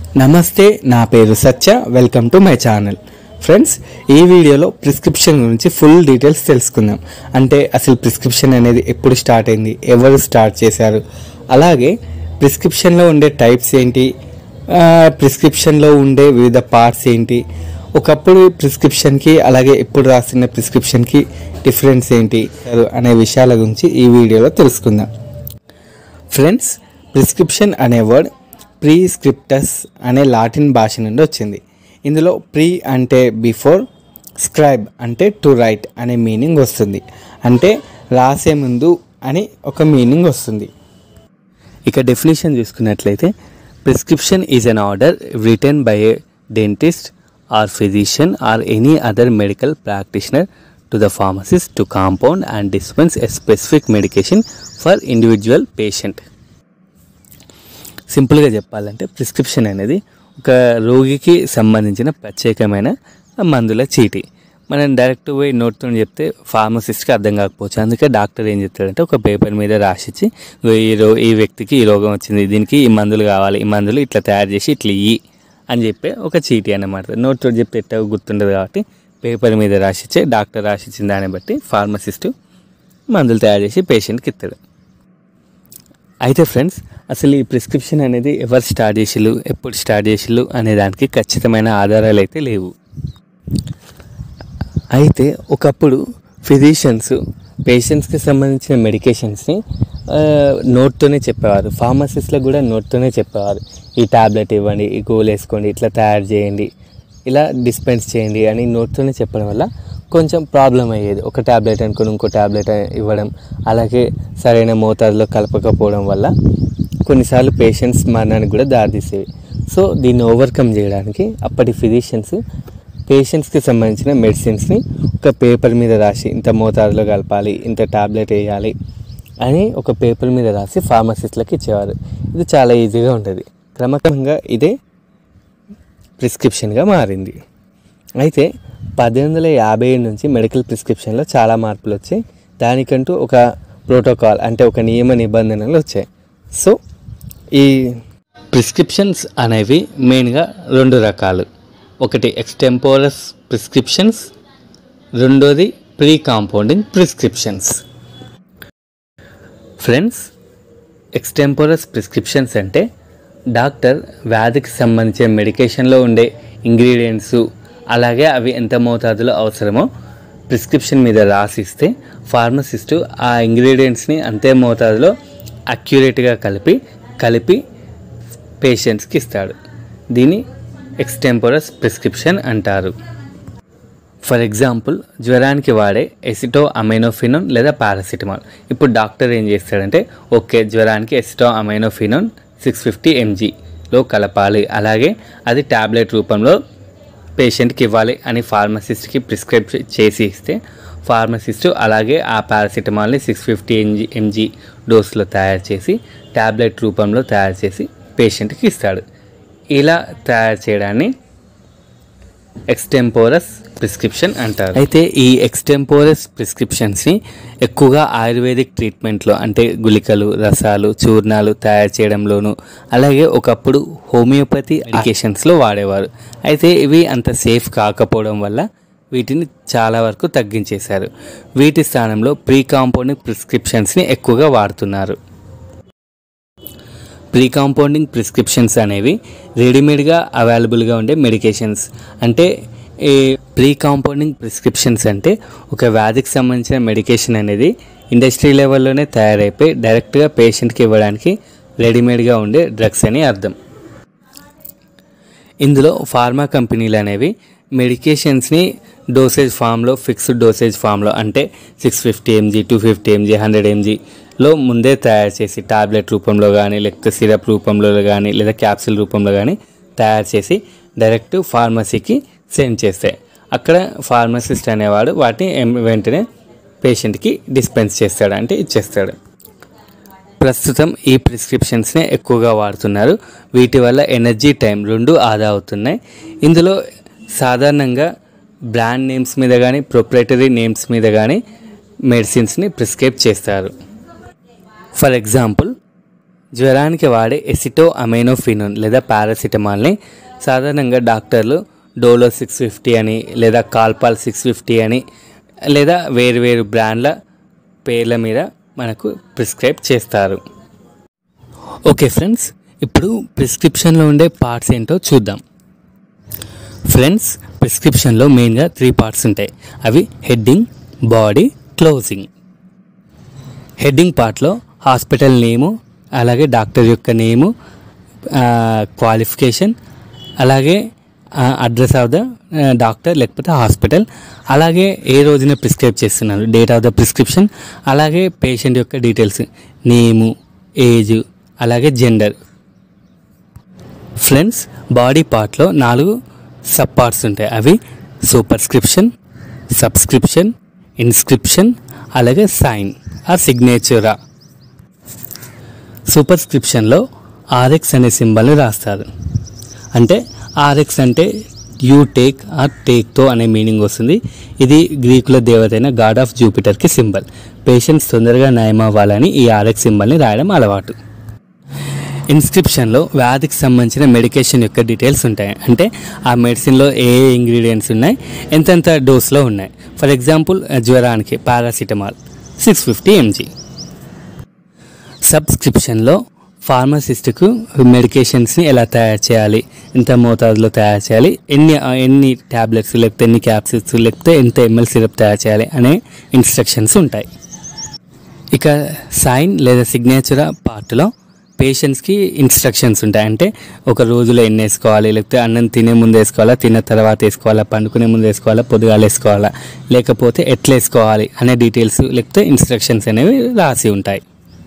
నమస్తే నా పేరు Satya welcome to my channel friends ఈ వీడియోలో ప్రిస్క్రిప్షన్ గురించి ఫుల్ డీటెయిల్స్ తెలుసుకుందాం అంటే అసలు ప్రిస్క్రిప్షన్ అనేది ఎప్పుడు స్టార్ట్ అయింది ఎవరు స్టార్ట్ చేశారు అలాగే ప్రిస్క్రిప్షన్లో ఉండే టైప్స్ ఏంటి ఆ, ప్రిస్క్రిప్షన్లో ఉండే వివిధ పార్ట్స్ ఏంటి ఒకప్పుడు ప్రిస్క్రిప్షన్కి అలాగే ఇప్పుడు రాసిన ప్రిస్క్రిప్షన్కి డిఫరెన్స్ ఏంటి అనే విషయాల గురించి ఈ వీడియోలో తెలుసుకుందాం ఫ్రెండ్స్ ప్రిస్క్రిప్షన్ అనే వర్డ్ ప్రీ స్క్రిప్టస్ అనే లాటిన్ భాష నుండి వచ్చింది ఇందులో ప్రీ అంటే బిఫోర్ స్క్రైబ్ అంటే టు రైట్ అనే మీనింగ్ వస్తుంది అంటే రాసే ముందు అని ఒక మీనింగ్ వస్తుంది ఇక డెఫినేషన్ చూసుకున్నట్లయితే prescription is an order written by a dentist or physician or any other medical practitioner to the pharmacist to compound and dispense a specific medication for individual patient సింపుల్గా చెప్పాలంటే ప్రిస్క్రిప్షన్ అనేది ఒక రోగికి సంబంధించిన ప్రత్యేకమైన మందుల చీటీ మనం డైరెక్ట్ పోయి నోట్తో చెప్తే ఫార్మసిస్ట్కి అర్థం కాకపోవచ్చు అందుకే డాక్టర్ ఏం చెప్తాడంటే ఒక పేపర్ మీద రాసిచ్చి "ఇగో ఈ రో ఈ వ్యక్తికి ఈ రోగం వచ్చింది దీనికి ఈ మందులు కావాలి ఈ మందులు ఇట్లా తయారు చేసి ఇట్లా ఇయ్యి అని చెప్పే ఒక చీటీ అన్నమాట నోట్తో చెప్తే ఎట్లా గుర్తుండదు కాబట్టి పేపర్ మీద రాసిచ్చే డాక్టర్ రాసిచ్చిన దాన్ని బట్టి ఫార్మసిస్ట్ మందులు తయారు చేసి పేషెంట్కి ఇస్తాడు అయితే ఫ్రెండ్స్ అసలు ఈ ప్రిస్క్రిప్షన్ అనేది ఎవరు స్టార్ట్ చేసిళ్ళు ఎప్పుడు స్టార్ట్ చేసిళ్ళు అనే దానికి ఖచ్చితమైన ఆధారాలు అయితే లేవు అయితే ఒకప్పుడు ఫిజిషియన్స్ పేషెంట్స్కి సంబంధించిన మెడికేషన్స్ని నోట్తోనే చెప్పేవారు ఫార్మసిస్ట్లకు కూడా నోట్తోనే చెప్పేవారు ఈ టాబ్లెట్ ఇవ్వండి ఈ గోల్ వేసుకోండి ఇట్లా తయారు చేయండి ఇలా డిస్పెన్స్ చేయండి అని నోట్తోనే చెప్పడం వల్ల కొంచెం ప్రాబ్లం అయ్యేది ఒక టాబ్లెట్ అనుకుని ఇంకో టాబ్లెట్ ఇవ్వడం అలాగే సరైన మోతాదులో కలపకపోవడం వల్ల కొన్నిసార్లు పేషెంట్స్ మరణానికి కూడా దారితీసేవి సో దీన్ని ఓవర్కమ్ చేయడానికి అప్పటి ఫిజిషియన్స్ పేషెంట్స్కి సంబంధించిన మెడిసిన్స్ని ఒక పేపర్ మీద రాసి ఇంత మోతాదులో కలపాలి ఇంత టాబ్లెట్ వేయాలి అని ఒక పేపర్ మీద రాసి ఫార్మసిస్ట్లకు ఇచ్చేవారు ఇది చాలా ఈజీగా ఉంటుంది క్రమక్రమంగా ఇదే ప్రిస్క్రిప్షన్గా మారింది అయితే పద్దెనిమిది వందల యాభై ఏడు నుంచి మెడికల్ ప్రిస్క్రిప్షన్లో చాలా మార్పులు వచ్చాయి దానికంటూ ఒక ప్రోటోకాల్ అంటే ఒక నియమ నిబంధనలు వచ్చాయి సో ఈ ప్రిస్క్రిప్షన్స్ అనేవి మెయిన్గా రెండు రకాలు ఒకటి ఎక్స్టెంపోరస్ ప్రిస్క్రిప్షన్స్ రెండోది pre compounding prescriptions friends extemporaneous prescriptions అంటే డాక్టర్ వ్యాధికి సంబంధించిన మెడికేషన్లో ఉండే ఇంగ్రీడియంట్స్ అలాగే అవి ఎంత మోతాదులో అవసరమో ప్రిస్క్రిప్షన్ మీద రాసిస్తే ఫార్మసిస్టు ఆ ఇంగ్రీడియంట్స్ని అంతే మోతాదులో అక్యురేట్గా కలిపి కలిపి పేషెంట్స్కి ఇస్తాడు దీన్ని ఎక్స్టెంపోరస్ ప్రిస్క్రిప్షన్ అంటారు ఫర్ ఎగ్జాంపుల్ జ్వరానికి వాడే ఎసిటో అమైనోఫినోన్ లేదా పారాసిటమాల్ ఇప్పుడు డాక్టర్ ఏం చేస్తాడంటే ఓకే జ్వరానికి ఎసిటో అమైనోఫినోన్ సిక్స్ ఫిఫ్టీ ఎంజీలో కలపాలి అలాగే అది ట్యాబ్లెట్ రూపంలో పేషెంట్కి ఇవ్వాలి అని ఫార్మసిస్ట్కి ప్రిస్క్రైబ్ చేసి ఇస్తే ఫార్మసిస్ట్ అలాగే ఆ పారాసిటమాల్ని సిక్స్ ఫిఫ్టీ ఎంజీ ఎంజీ డోస్లో తయారు చేసి ట్యాబ్లెట్ రూపంలో తయారు చేసి పేషెంట్కి ఇస్తాడు ఇలా తయారు చేయడాన్ని ఎక్స్టెంపోరస్ ప్రిస్క్రిప్షన్ అంటారు అయితే ఈ ఎక్స్టెంపోరస్ ప్రిస్క్రిప్షన్స్ని ఎక్కువగా ఆయుర్వేదిక్ ట్రీట్మెంట్లో అంటే గుళికలు రసాలు చూర్ణాలు తయారు చేయడంలోను అలాగే ఒకప్పుడు హోమియోపతి మెడికేషన్స్లో వాడేవారు అయితే ఇవి అంత సేఫ్ కాకపోవడం వల్ల వీటిని చాలా వరకు తగ్గించేశారు వీటి స్థానంలో ప్రీ కాంపౌండింగ్ ప్రిస్క్రిప్షన్స్ని ఎక్కువగా వాడుతున్నారు ప్రీ కాంపౌండింగ్ ప్రిస్క్రిప్షన్స్ అనేవి రెడీమేడ్గా అవైలబుల్గా ఉండే మెడికేషన్స్ అంటే ఈ ప్రీ కాంపౌండింగ్ ప్రిస్క్రిప్షన్స్ అంటే ఒక వ్యాధికి సంబంధించిన మెడికేషన్ అనేది ఇండస్ట్రీ లెవెల్లోనే తయారైపోయి డైరెక్ట్గా పేషెంట్కి ఇవ్వడానికి రెడీమేడ్గా ఉండే డ్రగ్స్ అని అర్థం ఇందులో ఫార్మా కంపెనీలు అనేవి మెడికేషన్స్ని డోసేజ్ ఫామ్లో ఫిక్స్డ్ డోసేజ్ ఫామ్లో అంటే six fifty mg two fifty mg hundred ఎంజీలో ముందే తయారు చేసి టాబ్లెట్ రూపంలో కానీ లేకపోతే సిరప్ రూపంలో కానీ లేదా క్యాప్సిల్ రూపంలో కానీ తయారు చేసి డైరెక్ట్ ఫార్మసీకి సెండ్ చేస్తాయి అక్కడ ఫార్మసిస్ట్ అనేవాడు వాటిని ఎం- వెంటనే పేషెంట్కి డిస్పెన్స్ చేస్తాడు అంటే ఇచ్చేస్తాడు ప్రస్తుతం ఈ ప్రిస్క్రిప్షన్స్నే ఎక్కువగా వాడుతున్నారు వీటి వల్ల ఎనర్జీ టైం రెండు ఆదా అవుతున్నాయి ఇందులో సాధారణంగా బ్రాండ్ నేమ్స్ మీద కానీ ప్రొప్రైటరీ నేమ్స్ మీద కానీ మెడిసిన్స్ని ప్రిస్క్రైబ్ చేస్తారు ఫర్ ఎగ్జాంపుల్ జ్వరానికి వాడే ఎసిటో అమైనోఫినోన్ లేదా పారాసిటమాల్ని సాధారణంగా డాక్టర్లు డోలో సిక్స్ ఫిఫ్టీ అని లేదా కాల్పాల్ సిక్స్ ఫిఫ్టీ అని లేదా వేరు వేరు బ్రాండ్ల పేర్ల మీద మనకు ప్రిస్క్రైబ్ చేస్తారు ఓకే ఫ్రెండ్స్ ఇప్పుడు ప్రిస్క్రిప్షన్లో ఉండే పార్ట్స్ ఏంటో చూద్దాం ఫ్రెండ్స్ ప్రిస్క్రిప్షన్లో మెయిన్గా త్రీ పార్ట్స్ ఉంటాయి అవి హెడ్డింగ్ బాడీ క్లోజింగ్ హెడ్డింగ్ పార్ట్లో హాస్పిటల్ నేము అలాగే డాక్టర్ యొక్క నేము క్వాలిఫికేషన్ అలాగే అడ్రస్ ఆఫ్ ద డాక్టర్ లేకపోతే హాస్పిటల్ అలాగే ఏ రోజున ప్రిస్క్రైబ్ చేస్తున్నారు డేట్ ఆఫ్ ద ప్రిస్క్రిప్షన్ అలాగే పేషెంట్ యొక్క డీటెయిల్స్ నేము ఏజ్ అలాగే జెండర్ ఫ్రెండ్స్ బాడీ పార్ట్లో నాలుగు సబ్ పార్ట్స్ ఉంటాయి అవి సూపర్స్క్రిప్షన్ సబ్స్క్రిప్షన్ ఇన్స్క్రిప్షన్ అలాగే సైన్ ఆ సిగ్నేచరా సూపర్స్క్రిప్షన్లో ఆర్ఎక్స్ అనే సింబల్ని రాస్తారు అంటే ఆర్ఎక్స్ అంటే యూ టేక్ ఆర్ టేక్తో అనే మీనింగ్ వస్తుంది ఇది గ్రీకుల దేవతైన గాడ్ ఆఫ్ జూపిటర్కి సింబల్ పేషెంట్స్ తొందరగా నయం అవ్వాలని ఈ ఆర్ఎక్స్ సింబల్ని రాయడం అలవాటు ఇన్స్క్రిప్షన్లో వ్యాధికి సంబంధించిన మెడికేషన్ యొక్క డీటెయిల్స్ ఉంటాయి అంటే ఆ మెడిసిన్లో ఏ ఏ ఇంగ్రీడియంట్స్ ఉన్నాయి ఎంతెంత డోస్లో ఉన్నాయి ఫర్ ఎగ్జాంపుల్ జ్వరానికి పారాసిటమాల్ సిక్స్ ఫిఫ్టీ ఎంజీ సబ్స్క్రిప్షన్లో ఫార్మసిస్ట్కు మెడికేషన్స్ని ఎలా తయారు చేయాలి ఎంత మోతాదులో తయారు చేయాలి ఎన్ని ఎన్ని ట్యాబ్లెట్స్ లేకపోతే ఎన్ని క్యాప్సిల్స్ లేకపోతే ఎంత ఎంఎల్ సిరప్ తయారు చేయాలి అనే ఇన్స్ట్రక్షన్స్ ఉంటాయి ఇక సైన్ లేదా సిగ్నేచర్ పార్ట్లో పేషెంట్స్కి ఇన్స్ట్రక్షన్స్ ఉంటాయి అంటే ఒక రోజులో ఎన్ని వేసుకోవాలి లేకపోతే అన్నం తినే ముందు వేసుకోవాలా తిన్న తర్వాత వేసుకోవాలా పండుకునే ముందు వేసుకోవాలా పొద్దుగాలు వేసుకోవాలా లేకపోతే ఎట్లా వేసుకోవాలి అనే డీటెయిల్స్ లేకపోతే ఇన్స్ట్రక్షన్స్ అనేవి రాసి ఉంటాయి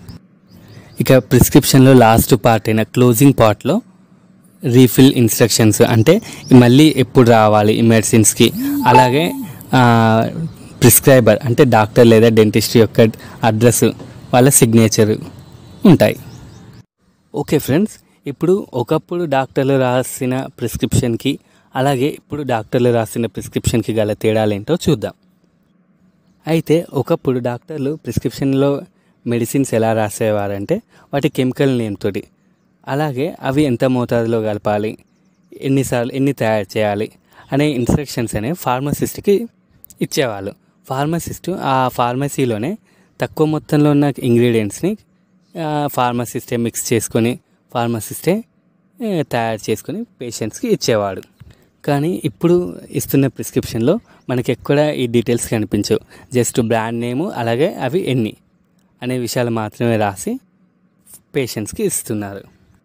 ఇక ప్రిస్క్రిప్షన్లో లాస్ట్ పార్ట్ అయిన క్లోజింగ్ పార్ట్లో రీఫిల్ ఇన్స్ట్రక్షన్స్ అంటే మళ్ళీ ఎప్పుడు రావాలి ఈ మెడిసిన్స్కి అలాగే ప్రిస్క్రైబర్ అంటే డాక్టర్ లేదా డెంటిస్ట్ యొక్క అడ్రస్ వాళ్ళ సిగ్నేచర్ ఉంటాయి ఓకే ఫ్రెండ్స్ ఇప్పుడు ఒకప్పుడు డాక్టర్లు రాసిన ప్రిస్క్రిప్షన్కి అలాగే ఇప్పుడు డాక్టర్లు రాసిన ప్రిస్క్రిప్షన్కి గల తేడాలేంటో చూద్దాం అయితే ఒకప్పుడు డాక్టర్లు ప్రిస్క్రిప్షన్లో మెడిసిన్స్ ఎలా రాసేవారంటే వాటి కెమికల్ నేమ్ తోటి అలాగే అవి ఎంత మోతాదులో కలపాలి ఎన్నిసార్లు ఎన్ని తయారు చేయాలి అనే ఇన్స్ట్రక్షన్స్ అనేవి ఫార్మసిస్ట్కి ఇచ్చేవాళ్ళు ఫార్మసిస్ట్ ఆ ఫార్మసీలోనే తక్కువ మొత్తంలో ఉన్న ఇంగ్రీడియంట్స్ని ఫార్మసిస్టే మిక్స్ చేసుకొని ఫార్మసిస్టే ఏ, తయారు చేసుకొని పేషెంట్స్కి ఇచ్చేవాడు కానీ ఇప్పుడు ఇస్తున్న ప్రిస్క్రిప్షన్లో మనకి ఎక్కడ ఈ డీటెయిల్స్ కనిపించవు జస్ట్ బ్రాండ్ నేము అలాగే అవి ఎన్ని అనే విషయాలు మాత్రమే రాసి పేషెంట్స్కి ఇస్తున్నారు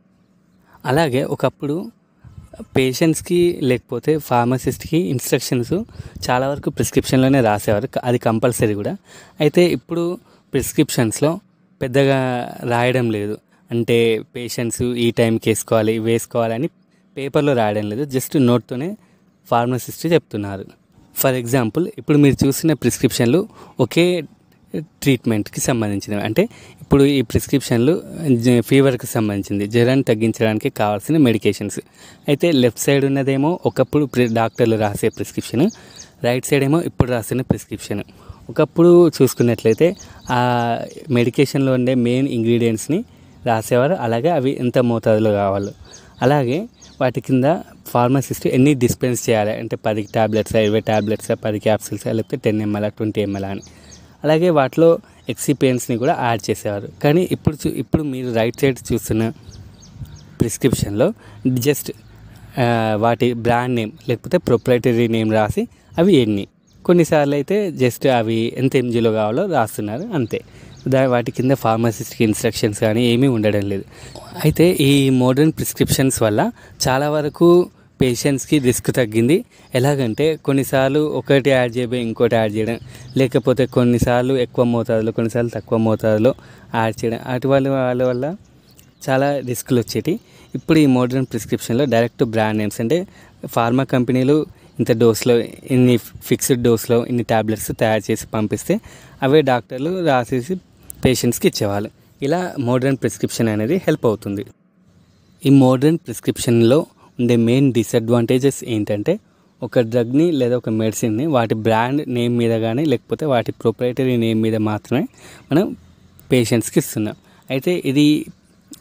అలాగే ఒకప్పుడు పేషెంట్స్కి లేకపోతే ఫార్మసిస్ట్కి ఇన్స్ట్రక్షన్స్ చాలా వరకు ప్రిస్క్రిప్షన్లోనే రాసేవారు క- అది కంపల్సరీ కూడా అయితే ఇప్పుడు ప్రిస్క్రిప్షన్స్లో పెద్దగా రాయడం లేదు అంటే పేషెంట్స్ ఈ టైంకి వేసుకోవాలి ఇవి వేసుకోవాలని పేపర్లో రాయడం లేదు జస్ట్ నోట్తోనే ఫార్మసిస్ట్ చెప్తున్నారు ఫర్ ఎగ్జాంపుల్ ఇప్పుడు మీరు చూసిన ప్రిస్క్రిప్షన్లు ఒకే ట్రీట్మెంట్కి సంబంధించినవి అంటే ఇప్పుడు ఈ ప్రిస్క్రిప్షన్లు జ- ఫీవర్కి సంబంధించింది జ్వరాన్ని తగ్గించడానికి కావాల్సిన మెడికేషన్స్ అయితే లెఫ్ట్ సైడ్ ఉన్నదేమో ఒకప్పుడు ప్రి- డాక్టర్లు రాసే ప్రిస్క్రిప్షన్ రైట్ సైడ్ ఏమో ఇప్పుడు రాసిన ప్రిస్క్రిప్షన్ ఒకప్పుడు చూసుకున్నట్లయితే ఆ మెడికేషన్లో ఉండే మెయిన్ ఇంగ్రీడియంట్స్ని రాసేవారు అలాగే అవి ఎంత మోతాదులో కావాలో అలాగే వాటి కింద ఫార్మసిస్ట్ ఎన్ని డిస్పెన్స్ చేయాలి అంటే పది ట్యాబ్లెట్స్ ఇరవై ట్యాబ్లెట్స్ పది క్యాప్సిల్స్ లేకపోతే టెన్ ఎంఎల్ ట్వంటీ ఎంఎల్ అని అలాగే వాటిలో ఎక్సిపియన్స్ని కూడా యాడ్ చేసేవారు కానీ ఇప్పుడు చూ- ఇప్పుడు మీరు రైట్ సైడ్ చూస్తున్న ప్రిస్క్రిప్షన్లో జస్ట్ ఆ, వాటి బ్రాండ్ నేమ్ లేకపోతే ప్రొప్రైటరీ నేమ్ రాసి అవి ఎన్ని కొన్నిసార్లు అయితే జస్ట్ అవి ఎంత ఎంజీలో కావాలో రాస్తున్నారు అంతే దా వాటి కింద ఫార్మసిస్ట్కి ఇన్స్ట్రక్షన్స్ కానీ ఏమీ ఉండడం లేదు అయితే ఈ మోడర్న్ ప్రిస్క్రిప్షన్స్ వల్ల చాలా వరకు పేషెంట్స్కి రిస్క్ తగ్గింది ఎలాగంటే కొన్నిసార్లు ఒకటి యాడ్ చేయబోయి ఇంకోటి యాడ్ చేయడం లేకపోతే కొన్నిసార్లు ఎక్కువ మోతాదులో కొన్నిసార్లు తక్కువ మోతాదులో యాడ్ చేయడం అటువంటి వాళ్ళ వల్ల చాలా రిస్క్లు వచ్చేటి ఇప్పుడు ఈ మోడర్న్ ప్రిస్క్రిప్షన్లో డైరెక్ట్ బ్రాండ్ నేమ్స్ అంటే ఫార్మా కంపెనీలు ఇంత డోస్లో ఇన్ని ఫిక్స్డ్ డోస్లో ఇన్ని ట్యాబ్లెట్స్ తయారు చేసి పంపిస్తే అవే డాక్టర్లు రాసేసి పేషెంట్స్కి ఇచ్చేవాళ్ళు ఇలా మోడర్న్ ప్రిస్క్రిప్షన్ అనేది హెల్ప్ అవుతుంది ఈ మోడర్న్ ప్రిస్క్రిప్షన్లో ఉండే మెయిన్ డిసడ్వాంటేజెస్ ఏంటంటే ఒక డ్రగ్ని లేదా ఒక మెడిసిన్ని వాటి బ్రాండ్ నేమ్ మీద కానీ లేకపోతే వాటి ప్రొపరేటరీ నేమ్ మీద మాత్రమే మనం పేషెంట్స్కి ఇస్తున్నాం అయితే ఇది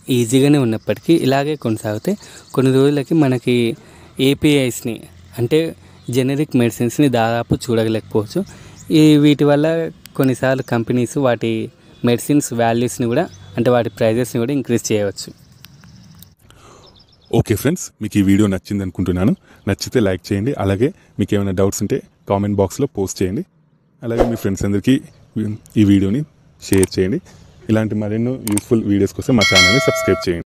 ఈజీగానే ఉన్నప్పటికీ ఇలాగే కొనసాగితే కొన్ని రోజులకి మనకి ఏపీఐస్ని అంటే జెనరిక్ మెడిసిన్స్ని దాదాపు చూడలేకపోవచ్చు ఈ వీటి వల్ల కొన్నిసార్లు కంపెనీస్ వాటి మెడిసిన్స్ వాల్యూస్ని కూడా అంటే వాటి ప్రైజెస్ని కూడా ఇంక్రీజ్ చేయవచ్చు ఓకే ఫ్రెండ్స్ మీకు ఈ వీడియో నచ్చింది అనుకుంటున్నాను నచ్చితే లైక్ చేయండి అలాగే మీకు ఏమైనా డౌట్స్ ఉంటే కామెంట్ బాక్స్లో పోస్ట్ చేయండి అలాగే మీ ఫ్రెండ్స్ అందరికీ ఈ వీడియోని షేర్ చేయండి ఇలాంటి మరెన్నో యూస్ఫుల్ వీడియోస్ కోసం మా ఛానల్ని సబ్స్క్రైబ్ చేయండి